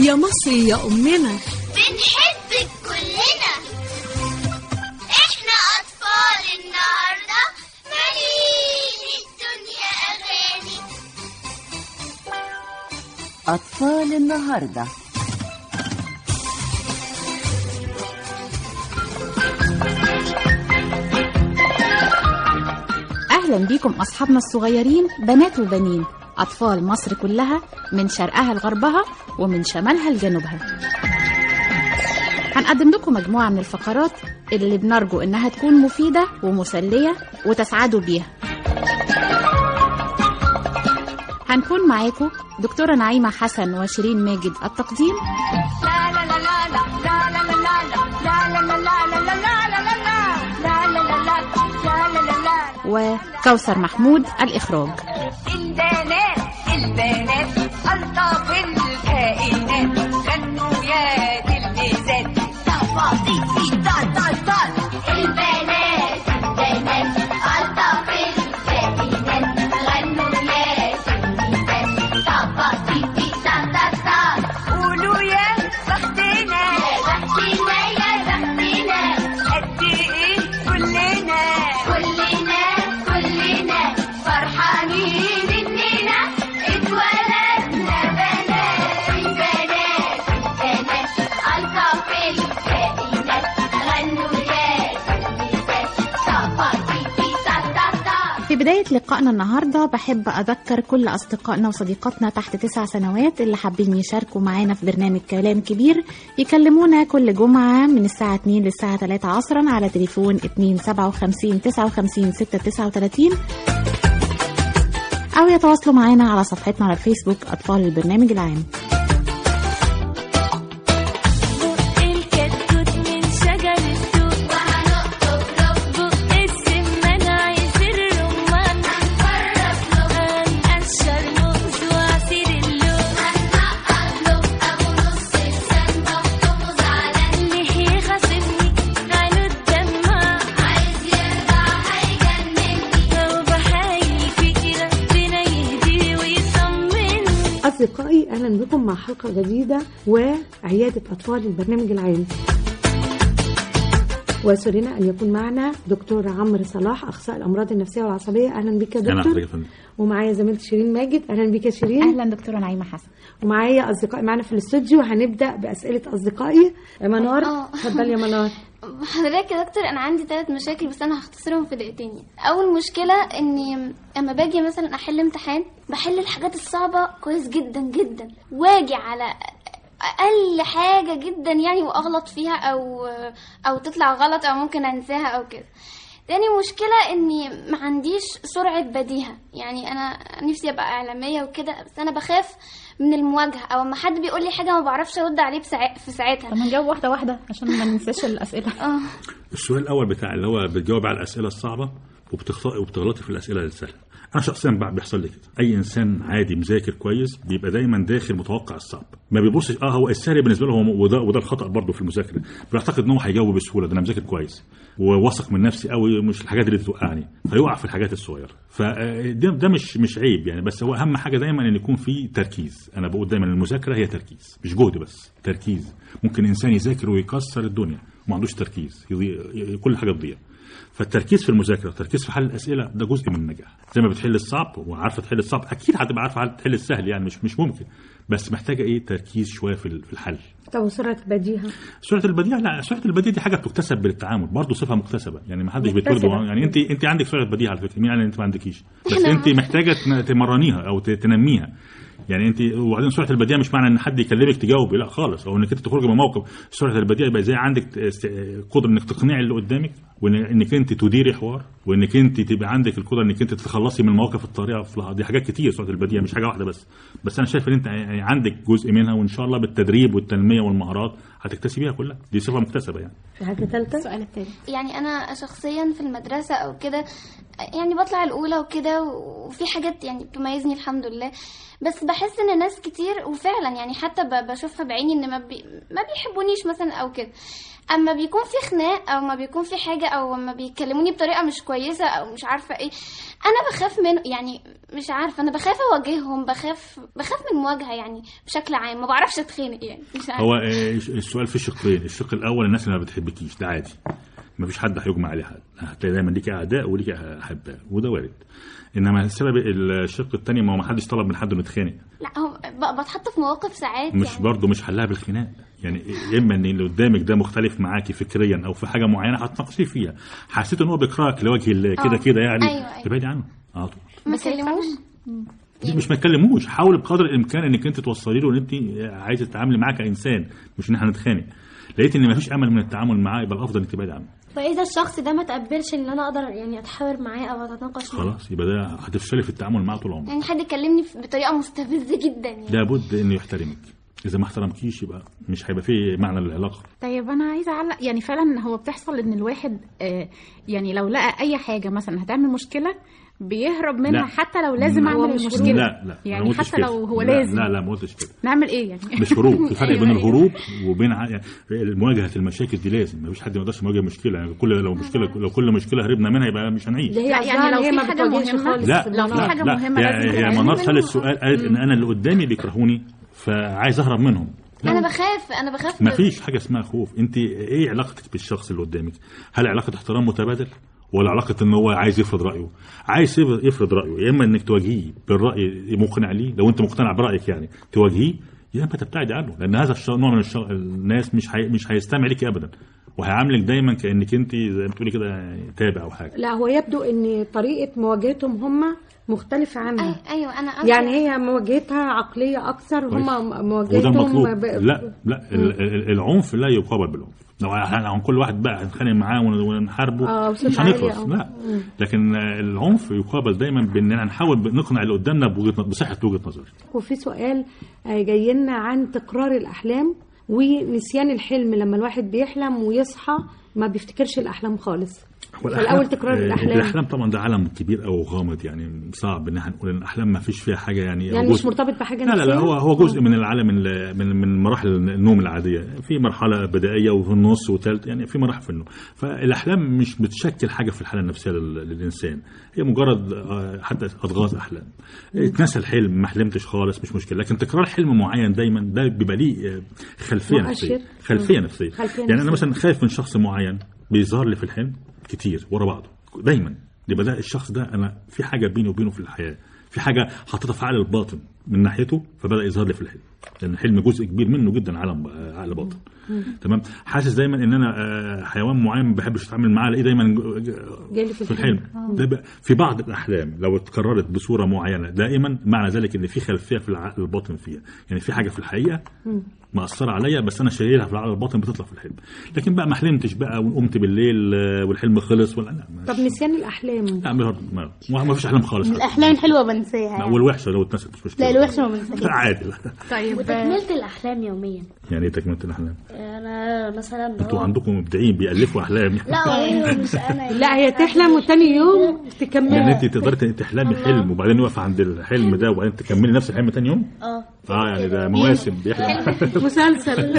يا مصر يا أمنا بنحبك كلنا احنا اطفال النهارده مالين الدنيا اغاني أطفال النهاردة أهلا بيكم أصحابنا الصغيرين بنات وبنين أطفال مصر كلها من شرقها لغربها ومن شمالها لجنوبها هنقدم لكم مجموعة من الفقرات اللي بنرجو إنها تكون مفيدة ومسلية وتسعدوا بيها هنكون معاكم دكتورة نعيمة حسن وشيرين ماجد التقديم وكوثر محمود الإخراج البنات البنات ألطف الكائنات غنوا يا تلميذات تفاصيل طال طال طال البنات البنات ألطف الكائنات غنوا يا تلميذات طبا تيتي تا تا تا قولوا يا بختنا يا بختنا يا بختنا قد إيه كلنا كلنا كلنا فرحانين إننا اتولدنا بنات البنات البنات ألطف الكائنات غنوا يا تلميذات طبا تيتي تا تا تا في بداية لقائنا النهاردة بحب أذكر كل أصدقائنا وصديقاتنا تحت تسع سنوات اللي حابين يشاركوا معانا في برنامج كلام كبير يكلمونا كل جمعة من الساعة 2 للساعة 3 عصرا على تليفون 257 59 639 أو يتواصلوا معانا على صفحتنا على الفيسبوك أطفال البرنامج العام الكتكوت من شجر التوت وهنقطف له بق السمان عايز الرمان هنقرب له هنقشر موز وعصير اللوز هنقط له أبو نص لسان بطنه زعلان ليه يخاصمني عينه الدمع عايز يرجع هيجنني لو بحايل فيكي ربنا يهديه ويطمني أصدقائي أهلا بكم مع حلقة جديدة وعيادة أطفال البرنامج العام وسرنا أن يكون معنا دكتور عمرو صلاح أخصائي الأمراض النفسية والعصبية أهلا بك يا اهلا دكتور حضرتك يا فندم ومعايا زميلتي شيرين ماجد أهلا بك يا شيرين أهلا دكتورة نعيمة حسن ومعايا أصدقائي معنا في الاستوديو هنبدأ بأسئلة أصدقائي يا منار آه. اتفضلي يا منار حضرتك يا دكتور انا عندي ثلاث مشاكل بس انا هختصرهم في دقيقتين اول مشكله اني اما باجي مثلا احل امتحان بحل الحاجات الصعبه كويس جدا جدا واجي على اقل حاجه جدا يعني واغلط فيها او او تطلع غلط او ممكن انساها او كده تاني مشكلة اني ما عنديش سرعة بديهة يعني انا نفسي ابقى اعلامية وكده بس انا بخاف من المواجهة او اما حد بيقول لي حاجة ما بعرفش ارد عليه بساع- في ساعتها طب ما نجاوب واحدة واحدة عشان ما ننساش الأسئلة اه السؤال الاول بتاع اللي هو بتجاوب على الاسئله الصعبه وبتخطئي وبتغلطي في الاسئله السهله انا شخصيا بقى بيحصل لي كده اي انسان عادي مذاكر كويس بيبقى دايما داخل متوقع الصعب ما بيبصش اه هو السهل بالنسبه له هو وده وده الخطا برضه في المذاكره بيعتقد ان هو هيجاوب بسهوله ده انا مذاكر كويس وواثق من نفسي قوي مش الحاجات اللي توقعني فيقع في الحاجات الصغيره فده ده مش مش عيب يعني بس هو اهم حاجه دايما ان يكون في تركيز انا بقول دايما المذاكره هي تركيز مش جهد بس تركيز ممكن انسان يذاكر ويكسر الدنيا وما عندوش تركيز يضيع كل حاجه تضيع فالتركيز في المذاكره والتركيز في حل الاسئله ده جزء من النجاح زي ما بتحل الصعب وعارفه تحل الصعب اكيد هتبقى عارفه تحل السهل يعني مش مش ممكن بس محتاجه ايه تركيز شويه في ال- في الحل طب وسرعة البديهة سرعه البديهه لا سرعه البديهه دي حاجه بتكتسب بالتعامل برضه صفه مكتسبه يعني ما حدش بيتولد مكتسبة. يعني انت انت عندك سرعه بديهه على فكره مين قال ان انت ما عندكيش بس انت محتاجه تن- تمرنيها او ت- تنميها يعني انت وبعدين سرعه البديهه مش معنى ان حد يكلمك تجاوبي لا خالص او انك انت تخرجي من موقف سرعه البديهه يبقى زي عندك ت- است- قدره انك تقنعي اللي قدامك وانك انت تديري حوار وانك انت تبقى عندك القدره انك انت تتخلصي من المواقف الطارئه في لحظة. دي حاجات كتير سرعه البديهه مش حاجه واحده بس بس انا شايف ان انت يعني عندك جزء منها وان شاء الله بالتدريب والتنميه والمهارات هتكتسبيها كلها دي صفه مكتسبه يعني في حاجة ثالثة السؤال التاني يعني انا شخصيا في المدرسه او كده يعني بطلع الاولى وكده وفي حاجات يعني بتميزني الحمد لله بس بحس ان ناس كتير وفعلا يعني حتى ب- بشوفها بعيني ان ما, بي ما بيحبونيش مثلا او كده اما بيكون في خناق او ما بيكون في حاجه او اما بيكلموني بطريقه مش كويسه او مش عارفه ايه انا بخاف من يعني مش عارفه انا بخاف اواجههم بخاف بخاف من المواجهه يعني بشكل عام ما بعرفش اتخانق يعني مش عارفه هو آه، السؤال في شقين الشق الاول الناس اللي ما بتحبكيش ده عادي ما فيش حد هيجمع عليه حد هتلاقي دايما ليك اعداء وليك احباء وده وارد انما السبب الشق الثاني ما هو ما حدش طلب من حد انه يتخانق لا هو ب- بتحط في مواقف ساعات مش يعني برضه مش حلها بالخناق يعني اما ان اللي قدامك ده مختلف معاكي فكريا او في حاجه معينه هتناقشيه فيها حسيت ان هو بيكرهك لوجه الله كده آه. كده يعني أيوة، أيوة. ابعدي عنه على طول ما بس هي كلموش دي مش ما تكلموش حاول بقدر الامكان انك انت توصلي له ان انت عايزه تتعاملي معاه كانسان مش ان احنا نتخانق لقيت ان مفيش امل من التعامل معاه يبقى الافضل انك تبعدي عنه فاذا الشخص ده ما تقبلش ان انا اقدر يعني اتحاور معاه او اتناقش معاه خلاص يبقى ده هتفشلي في التعامل معاه طول عمرك يعني حد يكلمني في- بطريقه مستفزه جدا يعني لابد انه يحترمك اذا ما احترمكيش يبقى مش هيبقى فيه معنى للعلاقه طيب انا عايزه اعلق يعني فعلا هو بتحصل ان الواحد آه، يعني لو لقى اي حاجه مثلا هتعمل مشكله بيهرب منها لا. حتى لو لازم لا. اعمل هو مش المشكله لا لا ما يعني قلتش حتى كده. لو هو لا لازم لا لا ما قلتش كده نعمل ايه يعني مش هروب في فرق أيوة، بين أيوة. الهروب وبين ع- يعني مواجهه المشاكل دي لازم ما فيش حد ما يقدرش يواجه مشكله يعني كل لو مشكله لو كل مشكله هربنا منها يبقى مش هنعيش اللي هي لا، قصدها يعني إن لو هي في ما حاجة بتواجهش مهمة- خالص لا لو في لا حاجة لا مهمة يعني لازم هي تتعمل. منار سالت سؤال قالت ان انا اللي قدامي بيكرهوني فعايز اهرب منهم لا انا بخاف انا بخاف ما فيش حاجه اسمها خوف انت ايه علاقتك بالشخص اللي قدامك هل علاقه احترام متبادل ولا علاقه ان هو عايز يفرض رايه عايز يفرض- يفرض رايه يا اما انك تواجهيه بالراي مقنع ليه لو انت مقتنع برايك يعني تواجهيه يا اما تبتعد عنه لان هذا الش- نوع من الش... الناس مش حي... مش هيستمع ليك ابدا وهيعاملك دايما كانك انت زي ما بتقولي كده يعني تابع او حاجه لا هو يبدو ان طريقه مواجهتهم هم مختلفه عنها أي- ايوه انا قصدي يعني هي مواجهتها عقليه اكثر هم وده مواجهتهم المطلوب ب- لا لا ال- ال- العنف لا يقابل بالعنف لو احنا عن كل واحد بقى هنتخانق معاه ون- ونحاربه آه، بصوت مش عالي هنخلص أو- لا لكن آه، العنف يقابل دايما باننا نحاول نقنع اللي قدامنا بوجهه بصحه وجهه نظري وفي سؤال آه، جاي لنا عن تكرار الاحلام ونسيان الحلم لما الواحد بيحلم ويصحى ما بيفتكرش الاحلام خالص هو فالاول تكرار آه، الاحلام الاحلام طبعا ده عالم كبير او غامض يعني صعب ان احنا نقول ان الاحلام ما فيش فيها حاجه يعني أو يعني جزء- مش مرتبط بحاجه لا لا لا نفسية؟ هو هو جزء من العالم ال- من من مراحل النوم العاديه في مرحله بدائيه وفي النص وثالث يعني في مراحل في النوم فالاحلام مش بتشكل حاجه في الحاله النفسيه لل- للانسان هي مجرد آه، حتى اضغاث احلام اتنسى الحلم ما حلمتش خالص مش مشكله لكن تكرار حلم معين دايما ده بيبقى ليه آه، خلفيه مؤشر. نفسيه خلفيه نفسيه خلفية يعني انا نفسية. مثلا خايف من شخص معين بيظهر لي في الحلم كتير ورا بعضه دايما يبقى ده الشخص ده انا في حاجه بيني وبينه في الحياه في حاجه حاططها في عقل الباطن من ناحيته فبدا يظهر لي في الحلم لان الحلم جزء كبير منه جدا عالم آه، عقل باطن تمام حاسس دايما ان انا آه، حيوان معين ما بحبش اتعامل معاه الاقيه دايما جالي في في الحلم ده بقى في بعض الاحلام لو اتكررت بصوره معينه دائما معنى ذلك ان في خلفيه في العقل الباطن فيها يعني في حاجه في الحقيقه مأثرة عليا بس انا شايلها في العقل الباطن بتطلع في الحلم لكن بقى ما حلمتش بقى وقمت بالليل آه، والحلم خلص ولا لا مش- طب نسيان الاحلام لا ما ما- ما فيش احلام خالص الاحلام الحلوه بنساها لا، يعني. والوحشه لو اتنست مش مشكله لا الوحشه ما بنساهاش عادي لا. طيب وتكمله الاحلام يوميا يعني ايه تكمله الاحلام؟ انا مثلا انتوا هو- عندكم مبدعين بيالفوا احلام لا والله مش انا لا هي تحلم وتاني يوم يعني تكملها انت تقدري تحلمي حلم وبعدين يقف عند الحلم ده وبعدين تكملي نفس الحلم تاني يوم؟ اه اه يعني ده مواسم بيحلم مسلسل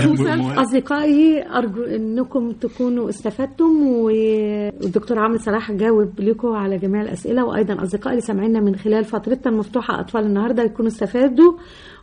اصدقائي ارجو انكم تكونوا استفدتم والدكتور عمرو صلاح جاوب لكم على جميع الاسئله وايضا اصدقائي اللي سامعينا من خلال فترتنا المفتوحه اطفال النهارده يكونوا استفادوا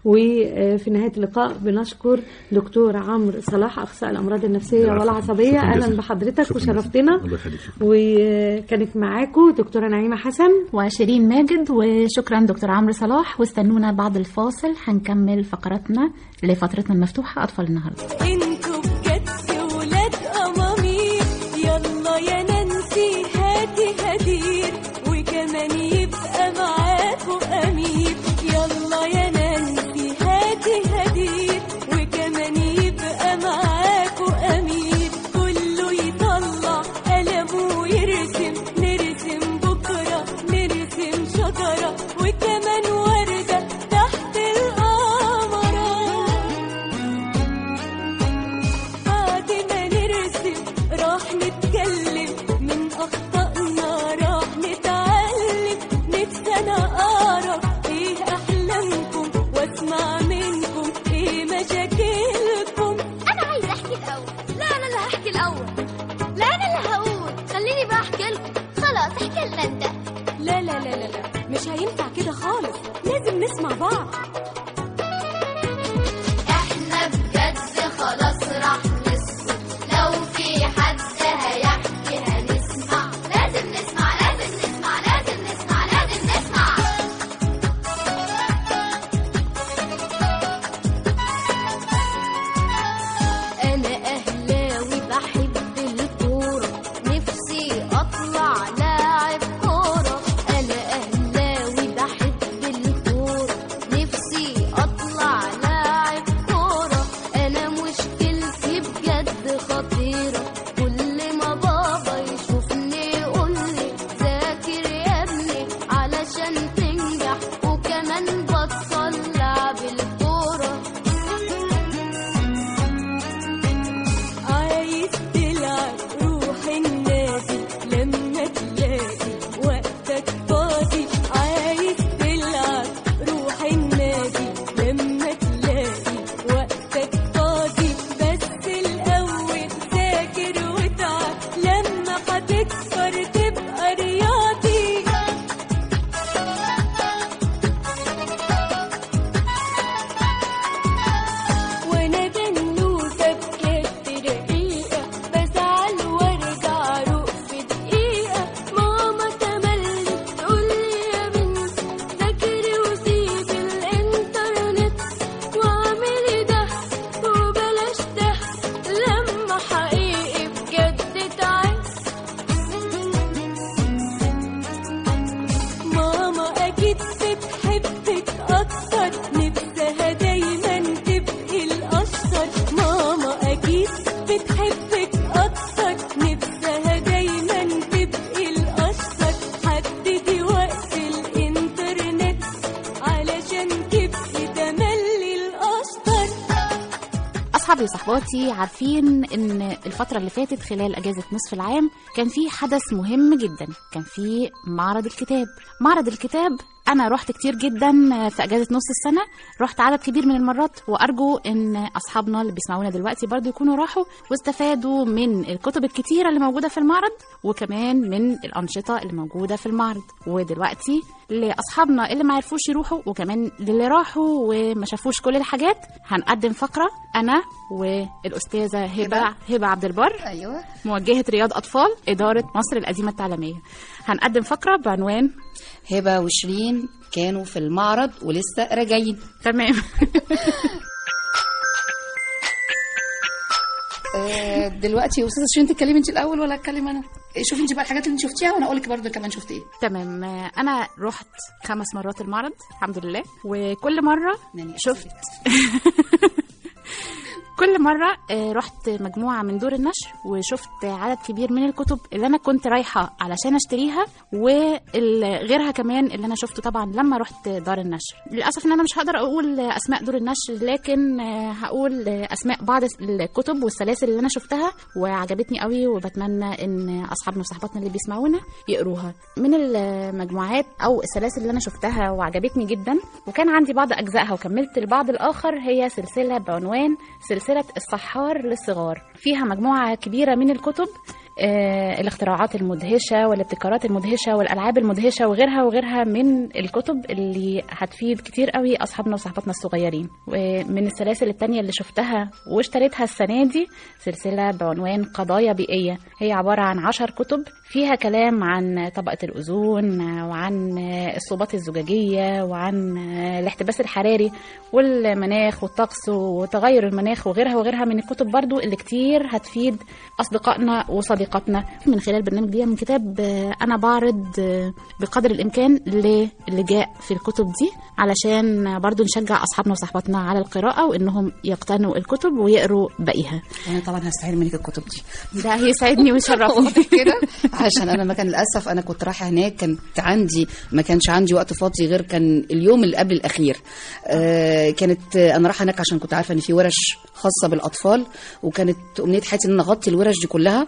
وفي نهايه اللقاء بنشكر دكتور عمرو صلاح اخصائي الامراض النفسيه العفو. والعصبيه شكراً اهلا جزيلاً. بحضرتك شكراً وشرفتنا جزيلاً. الله يخليك شكراً. وكانت معاكم دكتوره نعيمه حسن وشيرين ماجد وشكرا دكتور عمرو صلاح واستنونا بعد الفاصل هنكمل فقراتنا لفترتنا المفتوحة أطفال النهاردة انتوا بجد ولاد امامير يلا يا نانسي هاتي هدير وكمان يبقى معاكوا امير يلا يا نانسي هاتي هدير وكمان يبقى معاكوا امير كله يطلع قلمه ويرسم نرسم بكره نرسم شجره وكمان ورده تحت القمره لا لا لا لا لا مش هينفع كده خالص لازم نسمع بعض احنا بجد خلاص راح نسكت لو في حد هيحكي هنسمع لازم نسمع لازم نسمع لازم نسمع لازم نسمع انا اهلاوي بحب الكوره نفسي اطلع لاعب كوره انا اهلاوي بحب الكوره نفسي اطلع لاعب كوره انا مشكلتي بجد خطيره كل ما بابا يشوفني يقولي ذاكر يا ابني علشان تنجح وكمان بطل لعب الكوره عايز تلعب روح النادي لما تلاقي وقتك فاضي عايز تلعب روح النادي لما تلاقي وقتك فاضي بس الأول ذاكر واتعب لما هتكبر تبقى رياضي وانا بنوته بجد رقيقه بزعل وارجع اروق في دقيقه ماما تملت تقولي يا بنتي ذاكري وسيبي الانترنت واعملي ده وبلاش ده لما حقيقي بجد تعبت ماما اكيد بتحبك اكتر نفسها دايما تبقي الاشطر ماما اكيد بتحبك اكتر نفسها دايما تبقي الاشطر حددي وقت الانترنت علشان تبقي تملي الاشطر أصحابي وصحباتي عارفين إن الفترة اللي فاتت خلال أجازة نصف العام كان في حدث مهم جدا كان في معرض الكتاب معرض الكتاب أنا رحت كتير جدا في أجازة نص السنة رحت عدد كبير من المرات وأرجو إن أصحابنا اللي بيسمعونا دلوقتي برضو يكونوا راحوا واستفادوا من الكتب الكتيرة اللي موجودة في المعرض وكمان من الأنشطة اللي موجودة في المعرض ودلوقتي لأصحابنا اللي ما عرفوش يروحوا وكمان للي راحوا وما شافوش كل الحاجات هنقدم فقرة أنا والأستاذة هبة هبة عبد البر ايوه موجهة رياض أطفال إدارة مصر القديمة التعليمية هنقدم فقرة بعنوان هبه وشيرين كانوا في المعرض ولسه راجعين تمام آه، دلوقتي يا استاذه شيرين تتكلمي انت الاول ولا اتكلم انا إيه، شوفي انت بقى الحاجات اللي انت شفتيها وانا اقول لك برضه كمان شفت ايه تمام آه، أنا رحت خمس مرات المعرض الحمد لله وكل مرة يعني شفت كل مرة آه، رحت مجموعة من دور النشر وشفت عدد كبير من الكتب اللي أنا كنت رايحة علشان أشتريها وغيرها كمان اللي أنا شفته طبعا لما رحت دار النشر للأسف إن أنا مش هقدر أقول أسماء دور النشر لكن آه، هقول أسماء بعض الكتب والسلاسل اللي أنا شفتها وعجبتني قوي وبتمنى إن أصحابنا وصحباتنا اللي بيسمعونا يقروها من المجموعات أو السلاسل اللي أنا شفتها وعجبتني جدا وكان عندي بعض أجزائها وكملت البعض الآخر هي سلسلة بعنوان سلسلة السحار للصغار فيها مجموعة كبيرة من الكتب آه، الاختراعات المدهشة والابتكارات المدهشة والألعاب المدهشة وغيرها وغيرها من الكتب اللي هتفيد كتير قوي أصحابنا وصحباتنا الصغيرين ومن السلاسل التانية اللي شفتها واشتريتها السنة دي سلسلة بعنوان قضايا بيئية هي عبارة عن عشر كتب فيها كلام عن طبقة الأوزون وعن الصوبات الزجاجية وعن الاحتباس الحراري والمناخ والطقس وتغير المناخ وغيرها وغيرها من الكتب برضو اللي كتير هتفيد أصدقائنا وصديقاتنا من خلال برنامج دي من كتاب آه، أنا بعرض آه، بقدر الإمكان للي جاء في الكتب دي علشان برضو نشجع أصحابنا وصحباتنا على القراءة وإنهم يقتنوا الكتب ويقروا باقيها انا طبعا هستعير منك الكتب دي ده هيسعدني ويشرفني كده عشان انا ما كان للاسف انا كنت رايحه هناك كانت عندي ما كانش عندي وقت فاضي غير كان اليوم اللي قبل الاخير آه كانت آه، انا رايحه هناك عشان كنت عارفه ان في ورش خاصه بالاطفال وكانت امنيه حياتي ان انا اغطي الورش دي كلها وللاسف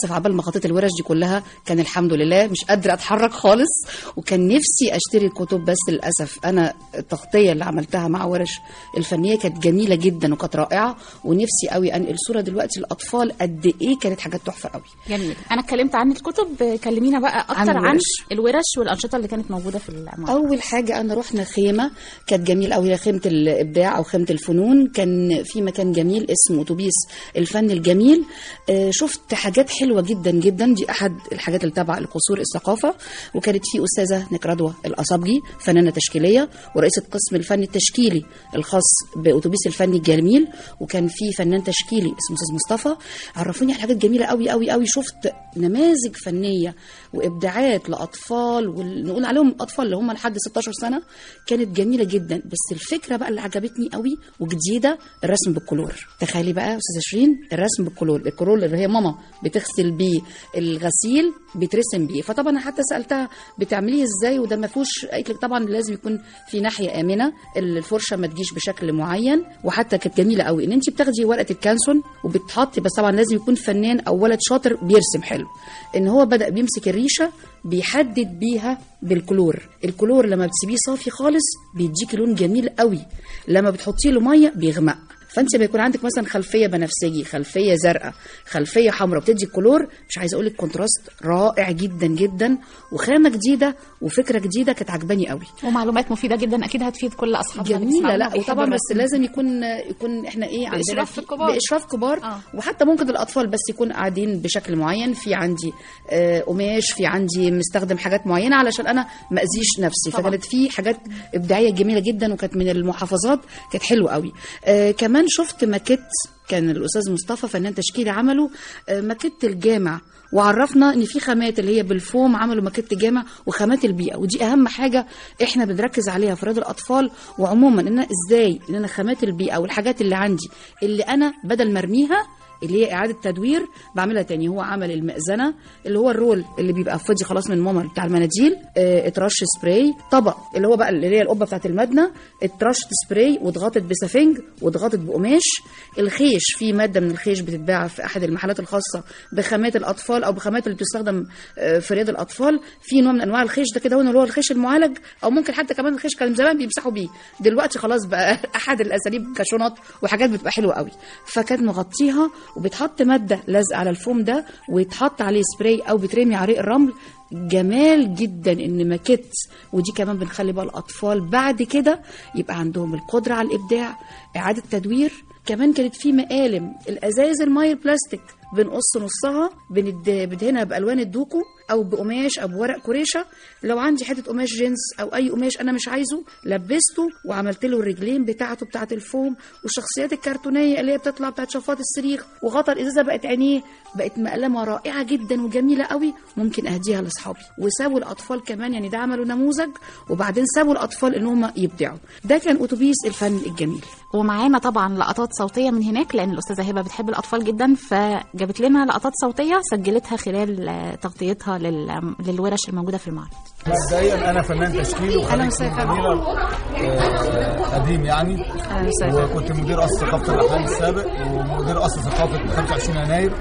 للاسف عبال ما خطيت الورش دي كلها كان الحمد لله مش قادره اتحرك خالص وكان نفسي اشتري الكتب بس للاسف انا التغطيه اللي عملتها مع ورش الفنيه كانت جميله جدا وكانت رائعه ونفسي قوي انقل صوره دلوقتي للاطفال قد ايه كانت حاجات تحفه قوي جميل انا اتكلمت عن الكتب كلمينا بقى اكتر عن عن, الورش. الورش والانشطه اللي كانت موجوده في المعرض اول حاجه انا رحنا خيمه كانت جميل قوي خيمه الابداع او خيمه الفنون كان في مكان جميل اسمه اتوبيس الفن الجميل آه، شفت حاجات حلوه جدا جدا دي احد الحاجات اللي تبع القصور الثقافه وكانت في استاذه نكرادوه الاصابجي فنانه تشكيليه ورئيسه قسم الفن التشكيلي الخاص باتوبيس الفن الجميل وكان في فنان تشكيلي اسمه استاذ مصطفى عرفوني على حاجات جميله قوي قوي قوي شفت نماذج فنيه وابداعات لاطفال ونقول عليهم اطفال اللي هم لحد 16 سنه كانت جميله جدا بس الفكره بقى اللي عجبتني قوي وجديده الرسم بالكلور تخيلي بقى يا استاذه شيرين الرسم بالكلور الكلور اللي هي ماما بتغسل بيه الغسيل بيترسم بيه فطبعا انا حتى سالتها بتعمليه ازاي وده ما فيهوش قالت لك طبعا لازم يكون في ناحيه امنه الفرشه ما تجيش بشكل معين وحتى كانت جميله قوي ان انت بتاخدي ورقه الكانسون وبتحطي بس طبعا لازم يكون فنان او ولد شاطر بيرسم حلو ان هو بدا بيمسك الريشه بيحدد بيها بالكلور الكلور لما بتسيبيه صافي خالص بيديكي لون جميل قوي لما بتحطيه له ميه بيغمق فانت لما يكون عندك مثلا خلفيه بنفسجي خلفيه زرقاء خلفيه حمراء بتدي الكلور مش عايزه اقول لك كونتراست رائع جدا جدا وخامه جديده وفكره جديده كانت عجباني قوي ومعلومات مفيده جدا اكيد هتفيد كل اصحابنا اللي جميله بيسمعونا لا وبيحبوا وطبعا بس الرسم. لازم يكون يكون احنا ايه عندنا بإشراف في- الكبار. باشراف كبار آه. وحتى ممكن الاطفال بس يكون قاعدين بشكل معين في عندي آه، قماش في عندي مستخدم حاجات معينه علشان انا ما اذيش نفسي طبعاً. فكانت في حاجات ابداعيه جميله جدا وكانت من المحافظات كانت حلوه قوي آه كمان شفت ماكيت كان الاستاذ مصطفى فنان تشكيلي عمله آه ماكيت الجامع وعرفنا ان في خامات اللي هي بالفوم عملوا ماكيت جامع وخامات البيئه ودي اهم حاجه احنا بنركز عليها في رياض الاطفال وعموما ان انا ازاي ان انا خامات البيئه والحاجات اللي عندي اللي انا بدل ما ارميها اللي هي اعاده تدوير بعملها تاني هو عمل المأذنه اللي هو الرول اللي بيبقى فاضي خلاص من ماما بتاع المناديل اه اترش سبراي طبق اللي هو بقى اللي هي القبه بتاعت المدنه اترشت سبراي واتغطت بسفنج واتغطت بقماش الخيش في ماده من الخيش بتتباع في احد المحلات الخاصه بخامات الاطفال او بخامات اللي بتستخدم اه في رياض الاطفال في نوع من انواع الخيش ده كده هو اللي هو الخيش المعالج او ممكن حتى كمان الخيش كان زمان بيمسحوا بيه دلوقتي خلاص بقى احد الاساليب كشنط وحاجات بتبقى حلوه قوي فكانت مغطيها وبتحط ماده لازقه على الفوم ده ويتحط عليه سبراي او بترمي عليه الرمل جمال جدا ان ماكيت ودي كمان بنخلي بقى الاطفال بعد كده يبقى عندهم القدره على الابداع اعاده تدوير كمان كانت في مقالم الازايز الميه البلاستيك بنقص نصها بند... بدهنها بالوان الدوكو او بقماش او بورق كريشه لو عندي حته قماش جينز او اي قماش انا مش عايزه لبسته وعملت له الرجلين بتاعته بتاعه الفوم والشخصيات الكرتونيه اللي هي بتطلع بتاعه شفاط الصريخ وغطا الازازه بقت عينيه بقت مقلمه رائعه جدا وجميله قوي ممكن اهديها لاصحابي وسابوا الاطفال كمان يعني ده عملوا نموذج وبعدين سابوا الاطفال ان هم يبدعوا ده كان اتوبيس الفن الجميل ومعانا طبعا لقطات صوتيه من هناك لان الاستاذه هبه بتحب الاطفال جدا فجابت لنا لقطات صوتيه سجلتها خلال آه، تغطيتها لل- للورش الموجوده في المعرض مبدئيا انا فنان تشكيل وخريج فنون جميله آه، قديم يعني وكنت مدير قصر ثقافه الرحلان السابق ومدير قصر ثقافه 25 يناير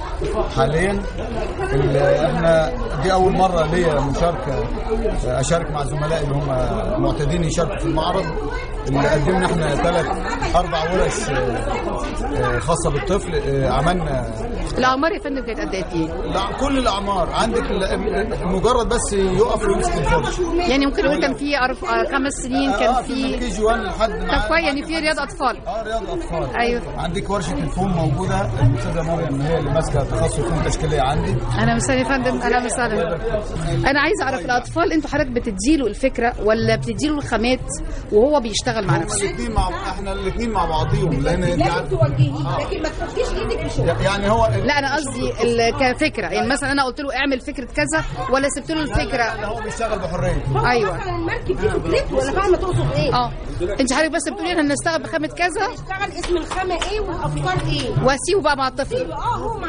حاليا ال- احنا دي اول مره ليا مشاركه آه، اشارك مع زملائي اللي هم معتادين يشاركوا في المعرض اللي قدمنا احنا ثلاث اربع ورش آه، آه، خاصه بالطفل آه، عملنا الاعمار يا فندم كانت قد ايه لا كل الاعمار عندك ال- مجرد بس يقف ويمسك الفرش يعني ممكن نقول كان في أرف... آه، خمس سنين كان آه، في كي جي 1 لحد طب كويس يعني في رياض اطفال اه رياض اطفال أيوة. عندك ورشه الفوم موجوده الاستاذه مريم هي اللي ماسكه تخصص فنون تشكيليه عندي انا مسالي يا فندم انا مسالي انا عايزه اعرف الاطفال انتوا حضرتك بتديله الفكره ولا بتديله الخامات وهو بيشتغل مع هما نفسه الاثنين مع احنا الاثنين مع بعضيهم لان انت لازم عارف- توجهيه لكن ما تحطيش ايدك في شغل يعني هو لا انا قصدي ال- كفكره يعني مثلا انا قلت له اعمل فكره كذا ولا سبت له الفكره هو بيشتغل بحريه ايوه مثلا المركب دي فكرته ولا فاهمه تقصد ايه اه انت حضرتك بس بتقولي احنا نشتغل بخامه كذا اشتغل اسم الخامه ايه والافكار ايه واسيبه بقى مع الطفل اه هو مع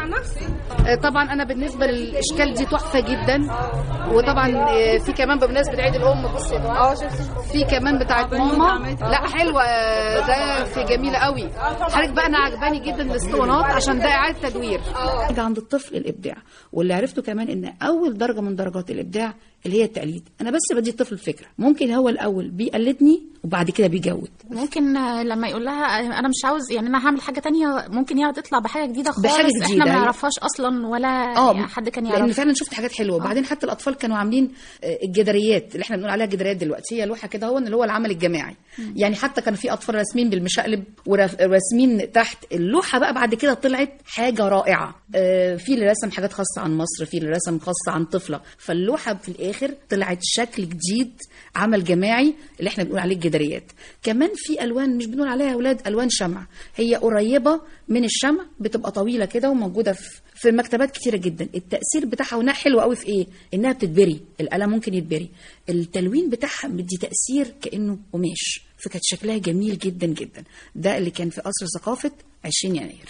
آه، طبعا انا بالنسبه للاشكال دي تحفه جدا وطبعا آه، في كمان بمناسبه عيد الام بصي يا دعاء في كمان بتاعت ماما لا حلوه آه، ده في جميله قوي حضرتك بقى انا عجباني جدا الاسطوانات عشان ده اعاده تدوير حاجه عند الطفل الابداع واللي عرفته كمان ان اول درجه من درجات الابداع اللي هي التقليد انا بس بدي الطفل الفكره ممكن هو الاول بيقلدني وبعد كده بيجود ممكن آه، لما يقول لها آه، انا مش عاوز يعني انا هعمل حاجه تانية ممكن هي تطلع بحاجه جديده خالص بحاجة احنا جديدة، ما أيوة. نعرفهاش اصلا ولا اه يعني حد كان لان يعرفها فعلا شفت حاجات حلوه وبعدين حتى الاطفال كانوا عاملين آه، الجداريات اللي احنا بنقول عليها جداريات دلوقتي هي لوحه كده هو اللي هو العمل الجماعي مم. يعني حتى كان في اطفال راسمين بالمشقلب وراسمين تحت اللوحه بقى بعد كده طلعت حاجه رائعه آه، في اللي رسم حاجات خاصه عن مصر في اللي رسم خاصه عن طفله فاللوحه في الاخر طلعت شكل جديد عمل جماعي اللي احنا بنقول عليه الجداريات كمان في الوان مش بنقول عليها يا اولاد الوان شمع هي قريبه من الشمع بتبقى طويله كده وموجوده في في مكتبات كتيره جدا التاثير بتاعها وانها حلوه قوي في ايه انها بتتبري القلم ممكن يتبري التلوين بتاعها مدي تاثير كانه قماش فكانت شكلها جميل جدا جدا ده اللي كان في قصر ثقافه 20 يناير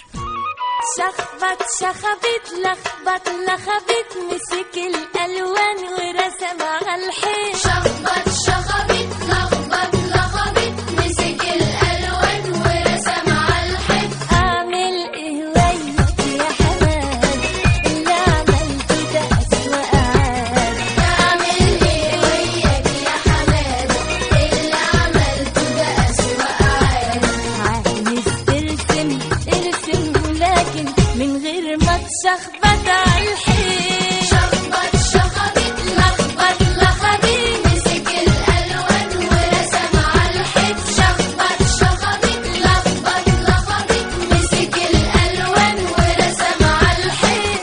شخبط شخبت لخبط لخبت مسك الالوان ورسم على الحيط شخبط شخبط لخبط لخبط مسك الالوان ورسم على الحيط اعمل ايه وياك يا حماد اللي عملته ده اسوأ عاد اعمل ايه وياك يا حماد اللي عملته ده اسوأ عاد عايز ترسم ارسم لكن من غير ما تشخبط على الحيط شخبط شخبط لخبط لخبط مسك الالوان ورسم على الحيط شخبط شخبط لخبط لخبط مسك الالوان ورسم على الحيط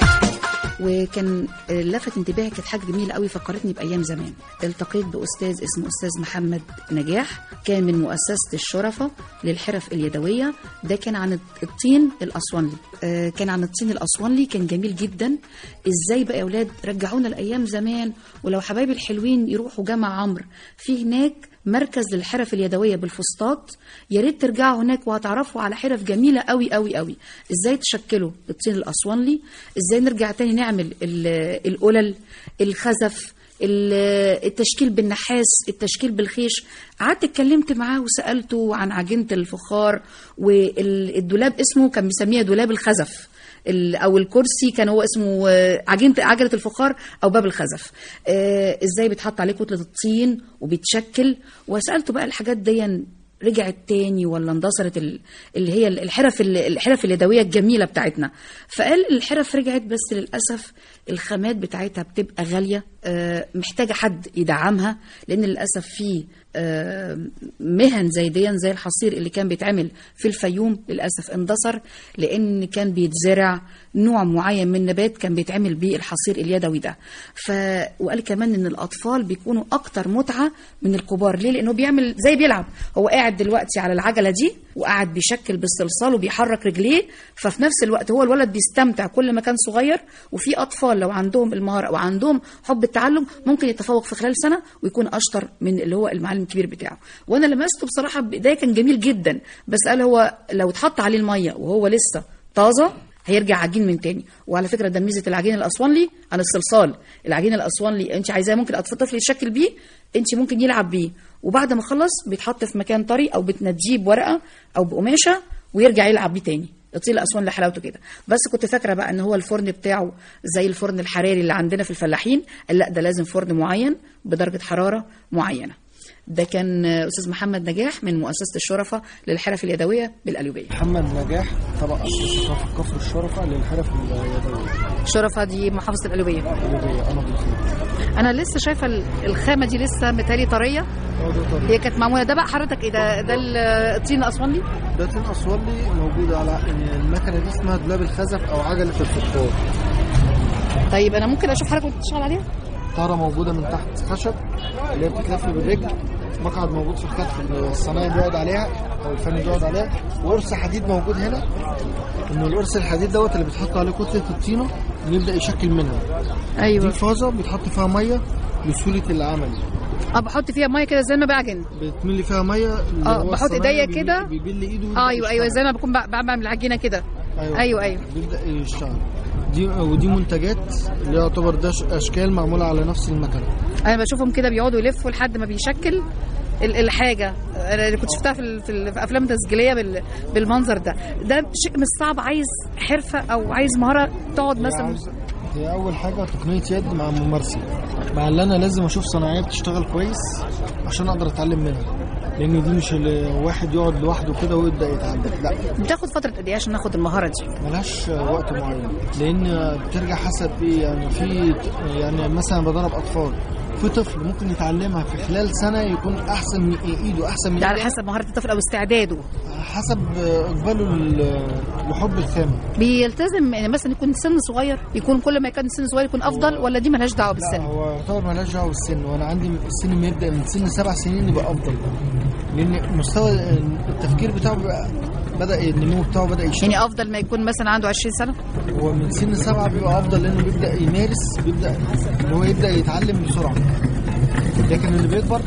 وكان لفت انتباهي كانت حاجه جميله قوي فكرتني بايام زمان التقيت باستاذ اسمه استاذ محمد نجاح كان من مؤسسه الشرفه للحرف اليدويه ده كان عن الطين الاسوانلي آه، كان عن الطين الاسوانلي كان جميل جدا ازاي بقى يا اولاد رجعونا لايام زمان ولو حبايبي الحلوين يروحوا جامع عمرو في هناك مركز للحرف اليدويه بالفسطاط يا ريت ترجعوا هناك وهتعرفوا على حرف جميله قوي قوي قوي ازاي تشكلوا الطين الاسوانلي ازاي نرجع تاني نعمل ال- القلل الخزف ال- التشكيل بالنحاس التشكيل بالخيش قعدت اتكلمت معاه وسالته عن عجينه الفخار والدولاب اسمه كان مسميه دولاب الخزف ال- او الكرسي كان هو اسمه آه، عجينه عجله الفخار او باب الخزف آه، ازاي بيتحط عليه كتله الطين وبيتشكل وسالته بقى الحاجات دي رجعت تاني ولا اندثرت ال- اللي هي الحرف ال- الحرف اليدويه الجميله بتاعتنا فقال الحرف رجعت بس للاسف الخامات بتاعتها بتبقى غاليه آه، محتاجه حد يدعمها لان للاسف في آه، مهن زي دي زي الحصير اللي كان بيتعمل في الفيوم للاسف اندثر لان كان بيتزرع نوع معين من نبات كان بيتعمل بيه الحصير اليدوي ده ف وقال كمان ان الاطفال بيكونوا اكتر متعه من الكبار ليه لانه بيعمل زي بيلعب هو قاعد دلوقتي على العجله دي وقاعد بيشكل بالصلصال وبيحرك رجليه ففي نفس الوقت هو الولد بيستمتع كل ما كان صغير وفي اطفال لو عندهم المهاره وعندهم حب التعلم ممكن يتفوق في خلال سنه ويكون اشطر من اللي هو المعلم الكبير بتاعه وانا لمسته بصراحه بدايه كان جميل جدا بس قال هو لو اتحط عليه الميه وهو لسه طازه هيرجع عجين من تاني وعلى فكره ده ميزه العجين الاسوانلي عن الصلصال العجين الاسوانلي انت عايزاه ممكن الطفل يتشكل بيه انت ممكن يلعب بيه وبعد ما خلص بيتحط في مكان طري او بتنجيه بورقه او بقماشه ويرجع يلعب بيه تاني الطين الاسوان لحلاوته كده بس كنت فاكره بقى ان هو الفرن بتاعه زي الفرن الحراري اللي عندنا في الفلاحين قال لا ده لازم فرن معين بدرجه حراره معينه ده كان استاذ محمد نجاح من مؤسسه الشرفه للحرف اليدويه بالقليوبيه محمد نجاح طبق أسس ثقافة كفر الشرفة للحرف اليدوية الشرفه دي محافظه القليوبيه القليوبية أنا بالخير انا لسه شايفه ال- الخامه دي لسه متهيألي طريه اه ده طريق هي كانت معموله ده بقى حضرتك ايه ده ده الطين الاسوانلي ده تين أسوانلي موجود على المكنة دي اسمها دولاب الخزف أو عجلة الفخار طيب انا ممكن اشوف حضرتك وانت بتشتغل عليها طارة موجودة من تحت خشب اللي هي بتتلف بالرجل مقعد موجود في الكتف اللي الصنايعي بيقعد عليها أو الفني بيقعد عليها وقرص حديد موجود هنا إن القرص الحديد دوت اللي بيتحط عليه كتلة الطينة بيبدأ يشكل منها ايوه دي فازة بيتحط فيها مية لسهولة العمل اه بحط فيها ميه كده زي ما بعجن بتملي فيها مية اللي اه هو بحط الصنايعي ايديا بيبل- كده بيبل ايده اه ايوه ايوه زي ما بكون بع- بعمل العجينه كده ايوه ايوه بيبدا يشتغل دي ودي منتجات اللي يعتبر ده ش- اشكال معموله على نفس المكنه انا بشوفهم كده بيقعدوا يلفوا لحد ما بيشكل ال- الحاجه انا اللي كنت شفتها في ال- في ال- في افلام تسجيليه بال- بالمنظر ده ده شيء مش صعب عايز حرفه او عايز مهاره تقعد مثلا هي اول حاجه تقنيه يد مع ممارسه مع اللي انا لازم اشوف صناعيه بتشتغل كويس عشان اقدر اتعلم منها لان دي مش اللي واحد يقعد لوحده كده ويبدا يتعلم لا بتاخد فتره قد ايه عشان ناخد المهاره دي ملهاش وقت معين لان بترجع حسب ايه يعني في يعني مثلا بدرب اطفال في طفل ممكن يتعلمها في خلال سنه يكون احسن من ايده احسن من ده على إيده. حسب مهاره الطفل او استعداده حسب اقباله لل- لحب الخامه بيلتزم يعني مثلا يكون سن صغير يكون كل ما كان سن صغير يكون افضل ولا دي ملهاش دعوه لا بالسن هو يعتبر مالهاش دعوه بالسن وانا عندي السن ما يبدا من سن سبع سنين يبقى افضل لان مستوى التفكير بتاعه بيبقى بدا النمو بتاعه بدا يشتغل يعني افضل ما يكون مثلا عنده 20 سنه هو من سن سبعة بيبقى أفضل لأنه بيبدأ يمارس بيبدأ إن هو يبدأ يتعلم بسرعة لكن اللي بيكبر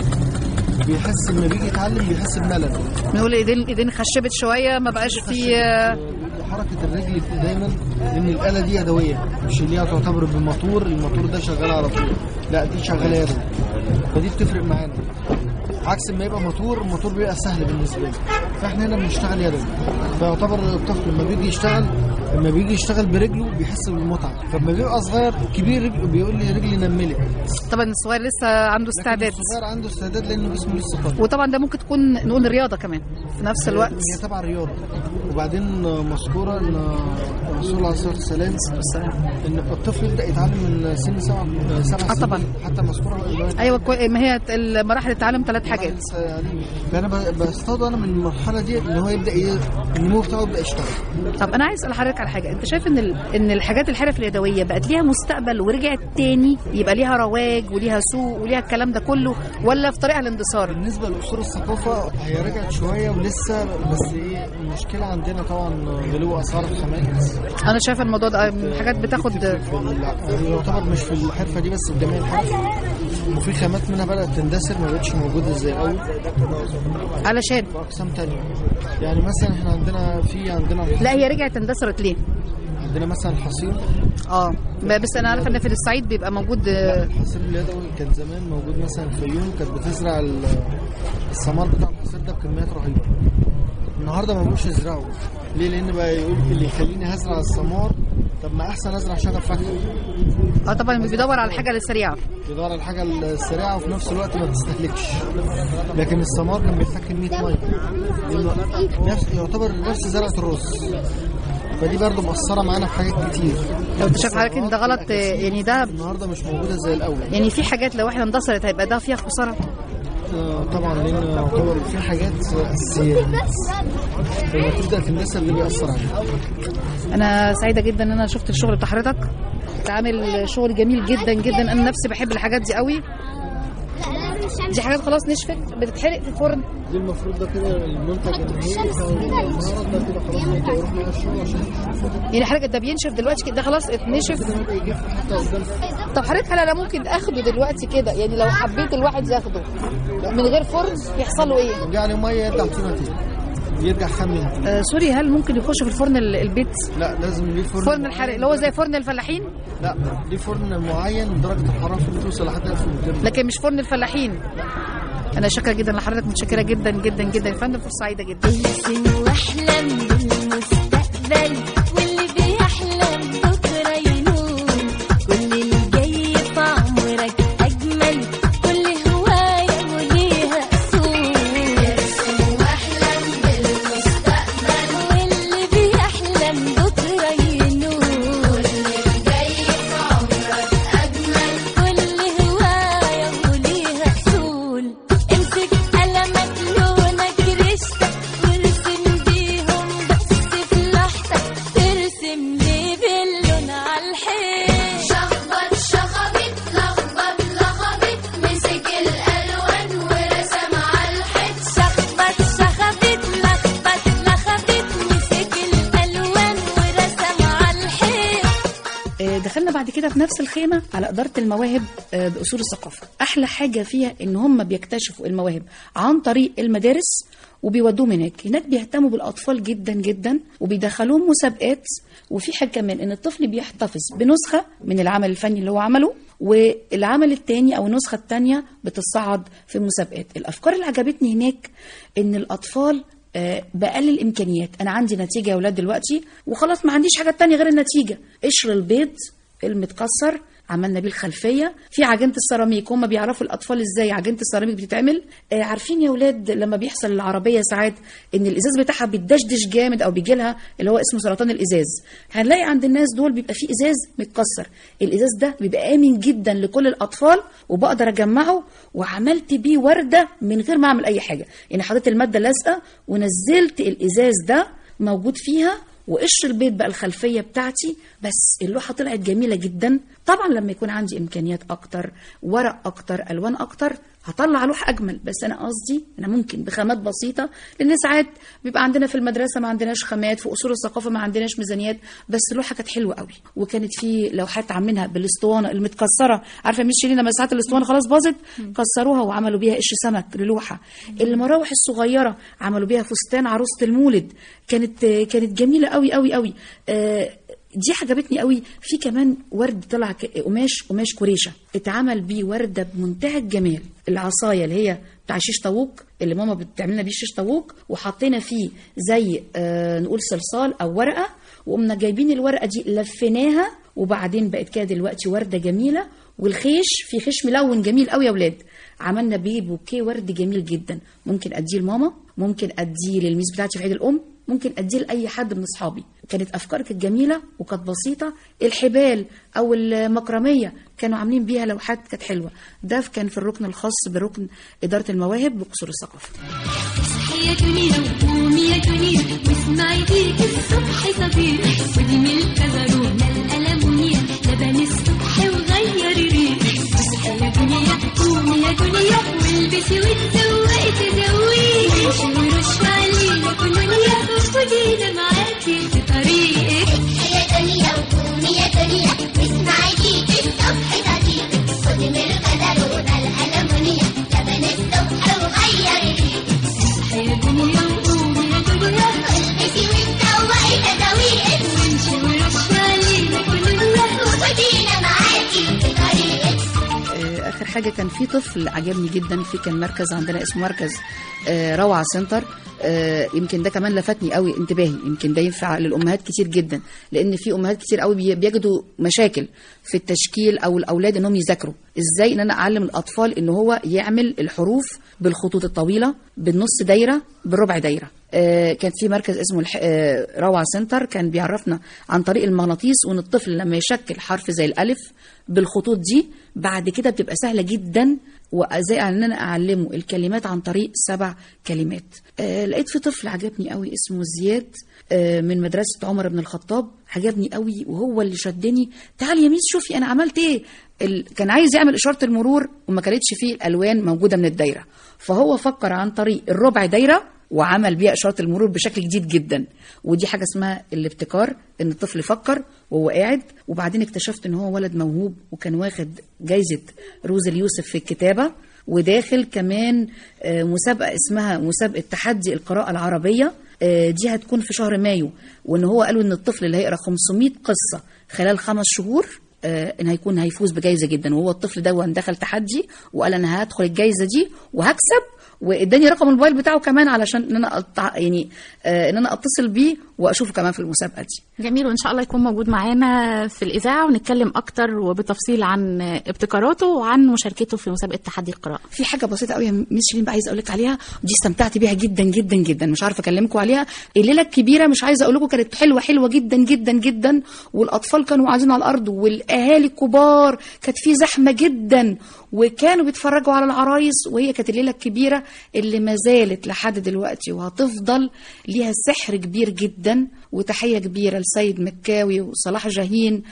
بيحس لما بيجي يتعلم بيحس بملل نقول ايدين ايدين خشبت شويه ما بقاش في حركة الرجل دايما لأن الآلة دي يدوية مش اللي هي تعتبر بموتور الموتور ده شغال على طول لا دي شغالة يدوي فدي بتفرق معانا عكس ما يبقى موتور الموتور بيبقى سهل بالنسبة لي فاحنا هنا بنشتغل يدوي فيعتبر الطفل لما بيجي يشتغل لما بيجي يشتغل برجله بيحس بالمتعة فلما بيبقى صغير كبير رجله بيقول لي رجلي نملت طبعا الصغير لسه عنده استعداد الصغير عنده استعداد لأنه جسمه لسه طري وطبعا ده ممكن تكون نقول رياضه كمان في نفس الوقت هي طبعا رياضه وبعدين مذكوره ان الرسول عليه الصلاه والسلام ان الطفل يبدا يتعلم من سن سبع سبع آه طبعا. سنين حتى مذكوره ايوه كوي... ما هي مراحل التعلم ثلاث حاجات فانا ب- بصطاد انا من المرحله دي ان هو يبدا ي- النمو بتاعه يبدا يشتغل طب انا عايز اسال حضرتك على حاجه انت شايف ان ال... ان الحاجات الحرف اليدويه بقت ليها مستقبل ورجعت تاني يبقى ليها رواج وليها سوق وليها الكلام ده كله ولا في طريقها الاندثار بالنسبه لاصول الثقافه هي رجعت شويه ولسه بس ايه المشكله عندنا طبعا غلو اسعار الخامات انا شايفه الموضوع ده حاجات بتاخد في ال- يعتبر مش في الحرفه دي بس في جميع الحرف وفي خامات منها بدات تندثر ما بقتش موجوده زي الاول علشان في اقسام تانية يعني مثلا احنا عندنا في عندنا لا هي رجعت اندثرت ليه عندنا مثلا الحصير اه ب- بس انا عارفه ان في الصعيد بيبقى موجود آه، الحصير اليدوي كان زمان موجود مثلا في الفيوم كانت بتزرع ال- الثمار بتاع الحصير ده بكميات رهيبه النهارده ما بقوش يزرعوا ليه لان بقى يقول اللي يخليني هزرع الثمار طب ما احسن ازرع شجر فاكهه اه طبعا بيدور على الحاجه السريعه بيدور على الحاجه السريعه وفي نفس الوقت ما بتستهلكش لكن الثمار كان بيحتاج كميه ميه لانه نفس يعتبر نفس زرعه الرز فدي برضه مأثرة معانا في حاجات كتير لو انت شايف حضرتك ان ده غلط آه، يعني ده النهارده مش موجودة زي الأول يعني في حاجات لو احنا اندثرت هيبقى ده فيها خساره آه، طبعا لأن يعتبر في حاجات أساسية لما تبدأ تندثر ده بيأثر عليها انا سعيده جدا ان انا شفت الشغل بتاع حضرتك انت عامل شغل جميل جدا جدا انا نفسي بحب الحاجات دي قوي دي حاجات خلاص نشفت بتتحرق في الفرن دي المفروض ده كده المنتج النهائي بتاع المعرض ده كده خلاص ممكن يروح مع الشغل عشان يعني حضرتك ده بينشف دلوقتي كده ده خلاص اتنشف طب حضرتك هل انا ممكن اخده دلوقتي كده يعني لو حبيت الواحد ياخده من غير فرن يحصل له ايه؟ يرجع لي مية يرجع طينة تاني يرجع خمن آه سوري هل ممكن يخش في الفرن ال- البيت؟ لا لازم ليه فرن فرن الحرق اللي هو زي فرن الفلاحين لا ليه فرن معين درجة الحرارة فيه بتوصل لحد 1200 لكن مش فرن الفلاحين انا شاكره جدا لحضرتك متشكره جدا جدا جدا يا فندم فرصه سعيده جدا واحلم بالمستقبل واللي بيحلم بكره ينور كل اللي جاي في عمرك اجمل كل هوايه وليها اصول واحلم بالمستقبل واللي بيحلم بكره ينور كل اللي جاي في عمرك اجمل كل هوايه وليها اصول امسك قلمك لونك رشتك وارسم بيهم بس في لوحتك ترسم ليه كده في نفس الخيمه على اداره المواهب آه، باصول الثقافه احلى حاجه فيها ان هم بيكتشفوا المواهب عن طريق المدارس وبيودوهم هناك هناك بيهتموا بالاطفال جدا جدا وبيدخلوهم مسابقات وفي حاجه كمان ان الطفل بيحتفظ بنسخه من العمل الفني اللي هو عمله والعمل الثاني او النسخه الثانيه بتتصعد في مسابقات الافكار اللي عجبتني هناك ان الاطفال آه، بقلل الامكانيات انا عندي نتيجه يا اولاد دلوقتي وخلاص ما عنديش حاجه تانية غير النتيجه قشر البيض المتكسر عملنا بيه الخلفيه في عجينه السيراميك هم بيعرفوا الاطفال ازاي عجينه السيراميك بتتعمل آه عارفين يا اولاد لما بيحصل العربيه ساعات ان الازاز بتاعها بيتدشدش جامد او بيجي لها اللي هو اسمه سرطان الازاز هنلاقي عند الناس دول بيبقى فيه ازاز متكسر الازاز ده بيبقى امن جدا لكل الاطفال وبقدر اجمعه وعملت بيه ورده من غير ما اعمل اي حاجه يعني حطيت الماده لازقه ونزلت الازاز ده موجود فيها وقشر البيض بقى الخلفيه بتاعتي بس اللوحه طلعت جميله جدا طبعا لما يكون عندي امكانيات اكتر ورق اكتر الوان اكتر هطلع لوحه اجمل بس انا قصدي انا ممكن بخامات بسيطه لان ساعات بيبقى عندنا في المدرسه ما عندناش خامات في اصول الثقافه ما عندناش ميزانيات بس اللوحه كانت حلوه قوي وكانت في لوحات عاملينها بالاسطوانه المتكسره عارفه مش شيرين لما ساعات الاسطوانه خلاص باظت كسروها وعملوا بيها قش سمك للوحه المراوح الصغيره عملوا بيها فستان عروسه المولد كانت كانت جميله قوي قوي قوي آه دي عجبتني قوي في كمان ورد طلع ك- قماش قماش كوريشه اتعمل بيه ورده بمنتهى الجمال العصايه اللي هي بتاع شيش طاووق اللي ماما بتعمل لنا بيه شيش طاووق وحطينا فيه زي آه نقول صلصال او ورقه وقمنا جايبين الورقه دي لفيناها وبعدين بقت كده دلوقتي ورده جميله والخيش في خيش ملون جميل قوي يا اولاد عملنا بيه بوكيه ورد جميل جدا ممكن اديه لماما ممكن اديه للميس بتاعتي في عيد الام ممكن اديه لاي حد من اصحابي كانت افكار كانت جميله وكانت بسيطه الحبال او المكرميه كانوا عاملين بيها لوحات كانت حلوه ده كان في الركن الخاص بركن اداره المواهب بقصور الثقافه اصحي يا دنيا وقومي يا دنيا واسمعي ديك الصبح صبيح ودي من كزرونا الألمونيا لبن الصبح وغيري ريح اصحي يا دنيا قومي يا دنيا والبسي وتزوقي تزوقي امشي ورش علينا كلنا وخدينا معاكي في طريقك يا دنيا وقومي يا دنيا واسمعي ديك الصبح صديق خدي من الغدرونا الألمونيا لبن الصبح وغيري ريقك اصحي يا دنيا وقومي يا دنيا البسي وتزوقي تزويقك وامشي ورش علينا كلنا وخدينا معاكي في طريقك آه، اخر حاجه كان في طفل عجبني جدا في كان مركز عندنا اسمه مركز آه، روعه سنتر آه، يمكن ده كمان لفتني قوي انتباهي يمكن ده ينفع للامهات كتير جدا لان في امهات كتير قوي بي- بيجدوا مشاكل في التشكيل او الاولاد انهم يذاكروا ازاي ان انا اعلم الاطفال ان هو يعمل الحروف بالخطوط الطويله بالنص دايره بالربع دايره آه، كان في مركز اسمه الح... آه، روعه سنتر كان بيعرفنا عن طريق المغناطيس وان الطفل لما يشكل حرف زي الالف بالخطوط دي بعد كده بتبقى سهله جدا وازاي ان انا اعلمه الكلمات عن طريق سبع كلمات آه لقيت في طفل عجبني قوي اسمه زياد آه من مدرسه عمر بن الخطاب عجبني قوي وهو اللي شدني تعالي يا ميس شوفي انا عملت ايه ال... كان عايز يعمل اشاره المرور وما كانتش فيه الالوان موجوده من الدايره فهو فكر عن طريق الربع دايره وعمل بيها اشاره المرور بشكل جديد جدا ودي حاجه اسمها الابتكار ان الطفل يفكر وهو قاعد وبعدين اكتشفت ان هو ولد موهوب وكان واخد جايزه روز اليوسف في الكتابه وداخل كمان آه، مسابقه اسمها مسابقه تحدي القراءه العربيه آه، دي هتكون في شهر مايو وان هو قالوا ان الطفل اللي هيقرا 500 قصه خلال خمس شهور آه، ان هيكون هيفوز بجائزه جدا وهو الطفل ده دخل تحدي وقال انا هدخل الجائزه دي وهكسب واداني رقم الموبايل بتاعه كمان علشان ان انا أطع... يعني آه ان انا اتصل بيه واشوفه كمان في المسابقه دي جميل وان شاء الله يكون موجود معانا في الاذاعه ونتكلم اكتر وبتفصيل عن ابتكاراته وعن مشاركته في مسابقه تحدي القراءه في حاجه بسيطه قوي يا ميس شيرين بقى عايزه اقول لك عليها ودي استمتعت بيها جدا جدا جدا مش عارفه اكلمكم عليها الليله الكبيره مش عايزه اقول لكم كانت حلوه حلوه جدا جدا جدا والاطفال كانوا قاعدين على الارض والاهالي الكبار كانت في زحمه جدا وكانوا بيتفرجوا على العرايس وهي كانت الليله الكبيره اللي ما زالت لحد دلوقتي وهتفضل ليها سحر كبير جدا وتحيه كبيره لسيد مكاوي وصلاح جاهين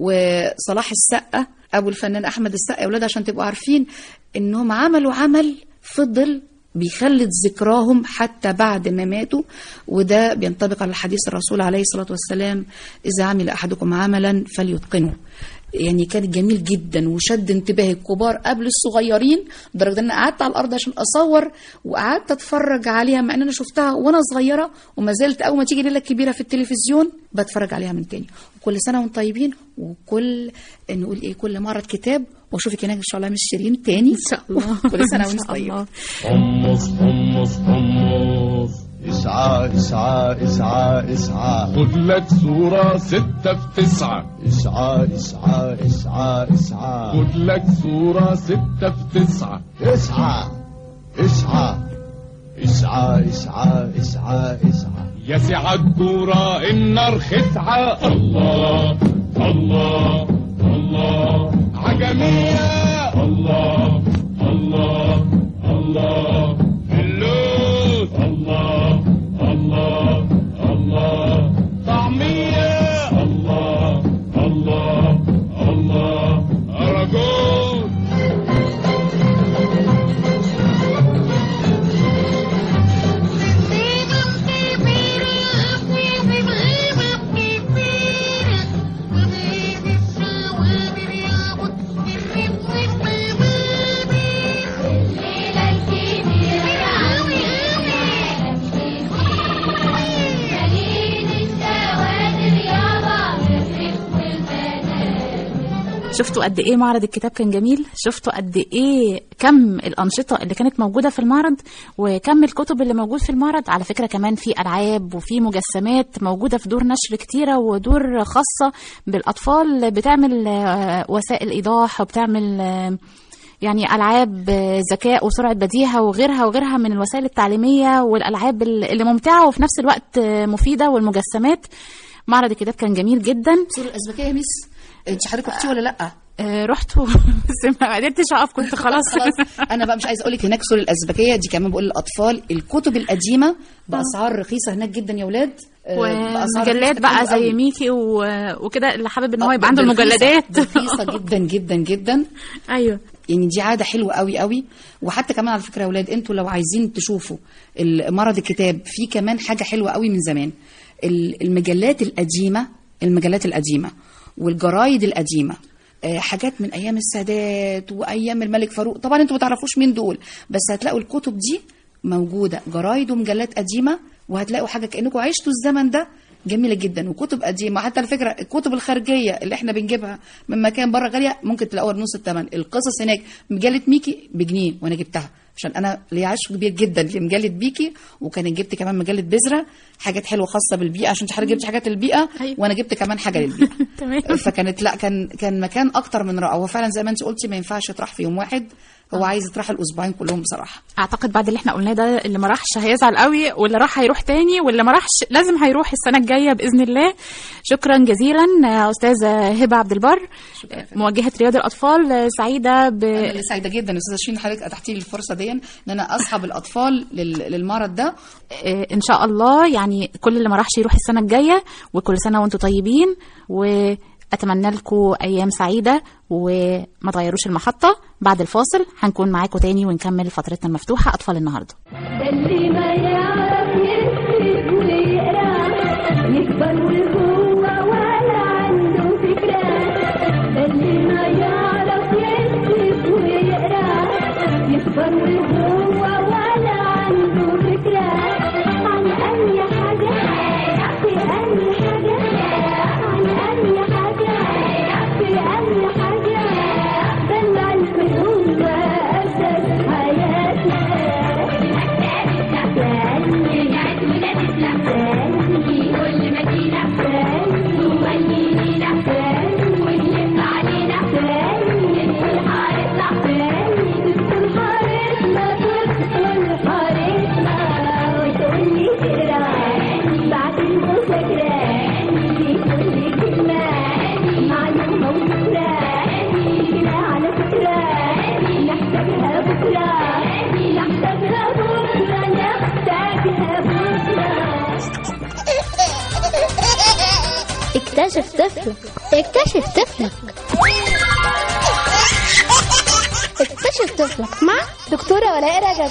وصلاح السقا ابو الفنان احمد السقا يا اولاد عشان تبقوا عارفين انهم عملوا عمل فضل بيخلد ذكراهم حتى بعد ما ماتوا وده بينطبق على حديث الرسول عليه الصلاه والسلام اذا عمل احدكم عملا فليتقنه يعني كان جميل جدا وشد انتباه الكبار قبل الصغيرين لدرجه ان انا قعدت على الارض عشان اصور وقعدت اتفرج عليها مع ان انا شفتها وانا صغيره وما زلت اول ما تيجي ليله كبيره في التلفزيون بتفرج عليها من تاني وكل سنه وانتم طيبين وكل نقول ايه كل معرض كتاب واشوفك هناك ان شاء الله مش شيرين تاني ان شاء الله كل سنه وانتم طيبين حمص حمص حمص اسعى اسعى اسعى اسعى خد لك صورة ستة في تسعة اسعى اسعى اسعى اسعى خد لك صورة ستة في تسعة اسعى اسعى اسعى اسعى اسعى اسعى يا سعى الدورة النار خدعة الله الله الله عجمية الله الله الله اللوز الله الله الله طعمية الله الله الله أراجوز شفتوا قد ايه معرض الكتاب كان جميل شفتوا قد ايه كم الانشطه اللي كانت موجوده في المعرض وكم الكتب اللي موجود في المعرض على فكره كمان في العاب وفي مجسمات موجوده في دور نشر كتيره ودور خاصه بالاطفال بتعمل آه، وسائل ايضاح وبتعمل آه، يعني العاب آه، ذكاء وسرعه بديهه وغيرها وغيرها من الوسائل التعليميه والالعاب اللي ممتعه وفي نفس الوقت آه، مفيده والمجسمات معرض الكتاب كان جميل جدا سور الازبكيه يا ميس انت حضرتك رحتي ولا لا آه رحت بس ما قدرتش اقف كنت خلاص خلاص انا بقى مش عايزه اقول لك هناك سور الازبكيه دي كمان بقول للاطفال الكتب القديمه باسعار رخيصه هناك جدا يا اولاد آه، بأسعار ومجلات رخيصة بقى حلوة زي قوي. ميكي و- وكده اللي حابب ان هو آه، يبقى عنده ده رخيصة- المجلدات ده رخيصه جدا جدا جدا ايوه يعني دي عاده حلوه قوي قوي وحتى كمان على فكره يا اولاد انتوا لو عايزين تشوفوا ال- معرض الكتاب في كمان حاجه حلوه قوي من زمان ال- المجلات القديمه المجلات القديمه والجرايد القديمه آه، حاجات من ايام السادات وايام الملك فاروق طبعا انتوا ما تعرفوش مين دول بس هتلاقوا الكتب دي موجوده جرايد ومجلات قديمه وهتلاقوا حاجه كانكم عشتوا الزمن ده جميله جدا وكتب قديمه حتى على فكره الكتب الخارجيه اللي احنا بنجيبها من مكان بره غاليه ممكن تلاقوها بنص الثمن القصص هناك مجله ميكي بجنيه وانا جبتها عشان انا ليا عشق كبير جدا لمجله بيكي وكان جبت كمان مجله بذره حاجات حلوه خاصه بالبيئه عشان انت حضرتك جبت حاجات للبيئه وانا جبت كمان حاجه للبيئه تمام فكانت لا كان كان مكان اكتر من رائع هو فعلا زي ما انت قلتي ما ينفعش يطرح في يوم واحد هو عايز يطرح الاسبوعين كلهم بصراحه اعتقد بعد اللي احنا قلناه ده اللي ما راحش هيزعل قوي واللي راح هيروح تاني واللي ما راحش لازم هيروح السنه الجايه باذن الله شكرا جزيلا آه، استاذه هبه عبد البر موجهه رياض الاطفال آه، سعيده ب انا اللي سعيده جدا استاذه شيرين حضرتك اتحتي لي الفرصه دي ان انا اصحب الاطفال لل- للمرض ده آه، ان شاء الله يعني كل اللي ما راحش يروح السنه الجايه وكل سنه وانتم طيبين واتمنى لكم ايام سعيده وما تغيروش المحطه بعد الفاصل هنكون معاكم تاني ونكمل فترتنا المفتوحه اطفال النهارده ده اللي ما يعرف يكتب ويقرا يكبر وهو ولا عنده فكرة ده اللي ما يعرف يكتب ويقرا يكبر وهو ولا عنده فكرة عن أي حاجة في أي حاجة عن أي حاجة في أي حاجة ده العلم هو أساس حياتنا معلومة وفكرة على فكرة نحتاجها بكرة نحتاجها بكرة نحتاجها بكرة اكتشف طفلك اكتشف طفلك اكتشف طفلك مع دكتورة ولاء رجب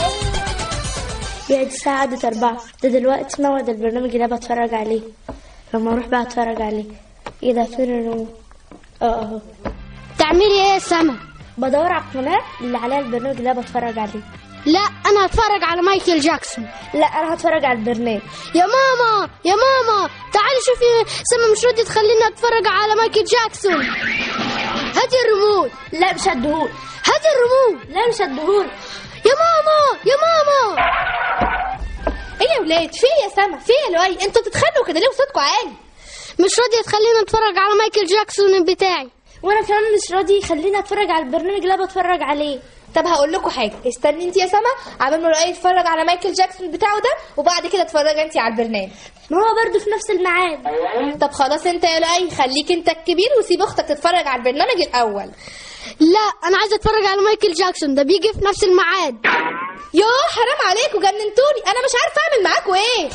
يا دي الساعة عدت أربعة ده دلوقتي موعد البرنامج اللي أنا بتفرج عليه لما اروح بقى اتفرج عليه ايه ده فين الريموت اه اهو تعملي ايه يا سما بدور على القناه اللي عليها البرنامج اللي أنا بتفرج عليه لا انا هتفرج على مايكل جاكسون لا انا هتفرج على البرنامج يا ماما يا ماما تعالي شوفي سما مش راضيه تخليني اتفرج على مايكل جاكسون هاتي الريموت لا مش هديهول هاتي الريموت لا مش هديهول يا ماما يا ماما ايه يا ولاد في إيه يا سما في إيه يا لؤي انتوا بتتخانقوا كده ليه وصوتكم عالي مش راضيه تخليني اتفرج على مايكل جاكسون بتاعي وانا كمان مش راضي يخليني اتفرج على البرنامج اللي أنا بتفرج عليه طب هقول لكم حاجه استني انت يا سما عبال ما لؤي يتفرج على مايكل جاكسون بتاعه ده وبعد كده اتفرجي انت على البرنامج ما هو برضه في نفس الميعاد طب خلاص انت يا لؤي خليك انت الكبير وسيب اختك تتفرج على البرنامج الاول لا انا عايزه اتفرج على مايكل جاكسون ده بيجي في نفس الميعاد يوه حرام عليكم جننتوني انا مش عارفه اعمل معاكم ايه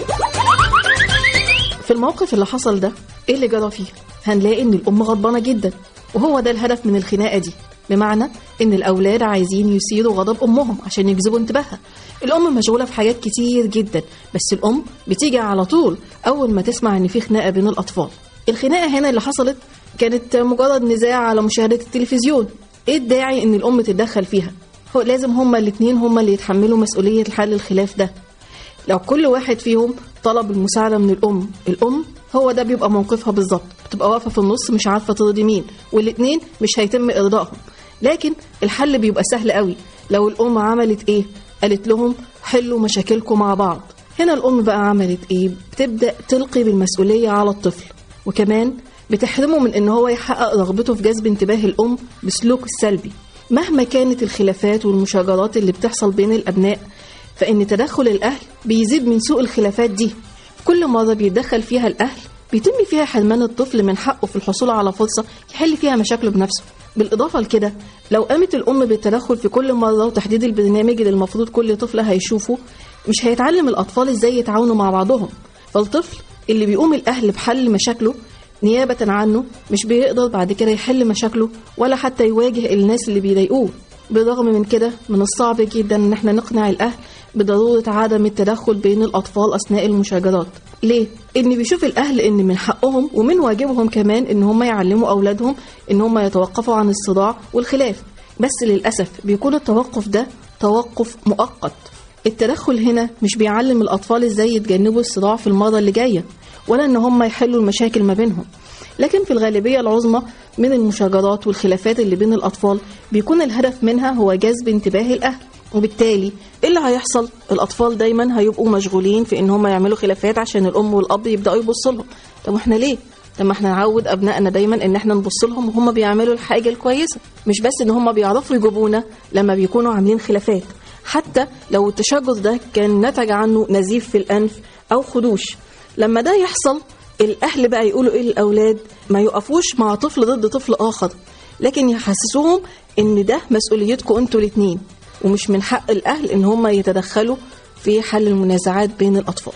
في الموقف اللي حصل ده ايه اللي جرى فيه هنلاقي ان الام غضبانه جدا وهو ده الهدف من الخناقه دي بمعنى ان الاولاد عايزين يثيروا غضب امهم عشان يجذبوا انتباهها الام مشغوله في حاجات كتير جدا بس الام بتيجي على طول اول ما تسمع ان في خناقه بين الاطفال الخناقه هنا اللي حصلت كانت مجرد نزاع على مشاهده التلفزيون ايه الداعي ان الام تتدخل فيها هو لازم هما الاتنين هما اللي يتحملوا مسؤوليه حل الخلاف ده لو كل واحد فيهم طلب المساعدة من الأم الأم هو ده بيبقى موقفها بالظبط بتبقى واقفة في النص مش عارفة ترضي مين والاتنين مش هيتم إرضائهم لكن الحل بيبقى سهل قوي لو الأم عملت إيه قالت لهم حلوا مشاكلكم مع بعض هنا الأم بقى عملت إيه بتبدأ تلقي بالمسؤولية على الطفل وكمان بتحرمه من إن هو يحقق رغبته في جذب انتباه الأم بسلوك السلبي مهما كانت الخلافات والمشاجرات اللي بتحصل بين الأبناء فإن تدخل الأهل بيزيد من سوء الخلافات دي كل مرة بيتدخل فيها الأهل بيتم فيها حرمان الطفل من حقه في الحصول على فرصة يحل فيها مشاكله بنفسه بالإضافة لكده لو قامت الأم بالتدخل في كل مرة وتحديد البرنامج اللي المفروض كل طفل هيشوفه مش هيتعلم الأطفال إزاي يتعاونوا مع بعضهم فالطفل اللي بيقوم الأهل بحل مشاكله نيابة عنه مش بيقدر بعد كده يحل مشاكله ولا حتى يواجه الناس اللي بيضايقوه بالرغم من كده من الصعب جدا ان احنا نقنع الاهل بضرورة عدم التدخل بين الأطفال أثناء المشاجرات ليه؟ إن بيشوف الأهل إن من حقهم ومن واجبهم كمان إن هم يعلموا أولادهم إن هم يتوقفوا عن الصراع والخلاف بس للأسف بيكون التوقف ده توقف مؤقت التدخل هنا مش بيعلم الأطفال إزاي يتجنبوا الصراع في المرة اللي جاية ولا إن هم يحلوا المشاكل ما بينهم لكن في الغالبية العظمى من المشاجرات والخلافات اللي بين الأطفال بيكون الهدف منها هو جذب انتباه الأهل وبالتالي ايه اللي هيحصل الاطفال دايما هيبقوا مشغولين في ان هم يعملوا خلافات عشان الام والاب يبداوا يبصوا لهم طب احنا ليه طب ما احنا نعود ابنائنا دايما ان احنا نبص لهم وهم بيعملوا الحاجه الكويسه مش بس ان هم بيعرفوا يجيبونا لما بيكونوا عاملين خلافات حتى لو التشجر ده كان نتج عنه نزيف في الانف او خدوش لما ده يحصل الاهل بقى يقولوا ايه للاولاد ما يقفوش مع طفل ضد طفل اخر لكن يحسسوهم ان ده مسؤوليتكم انتوا الاثنين ومش من حق الأهل إن هم يتدخلوا في حل المنازعات بين الأطفال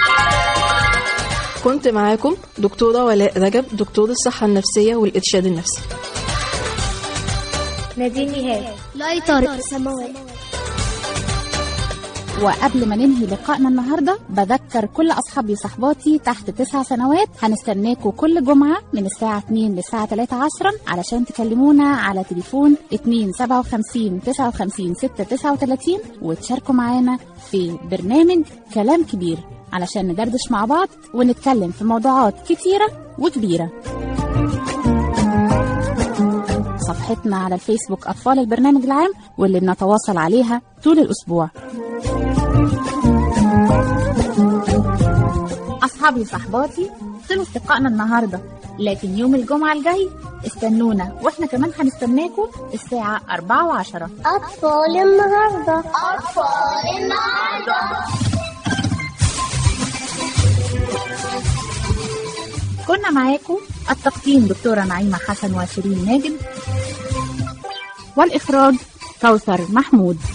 كنت معاكم دكتورة ولاء رجب دكتور الصحة النفسية والإرشاد النفسي نادين نهاد لا طارق سماوات وقبل ما ننهي لقائنا النهاردة بذكر كل أصحابي وصحباتي تحت تسع سنوات هنستناكوا كل جمعة من الساعة 2 للساعة 3 عصرا علشان تكلمونا على تليفون 2 57 59 6 39 وتشاركوا معانا في برنامج كلام كبير علشان ندردش مع بعض ونتكلم في موضوعات كتيرة وكبيرة صفحتنا على الفيسبوك أطفال البرنامج العام واللي بنتواصل عليها طول الأسبوع أصحابي وصحباتي طلعوا استقائنا النهاردة لكن يوم الجمعة الجاي استنونا واحنا كمان هنستناكم الساعة 4 وعشرة أطفال النهاردة أطفال النهاردة كنا معاكم التقديم دكتورة نعيمة حسن وشيرين ماجد والإخراج كوثر محمود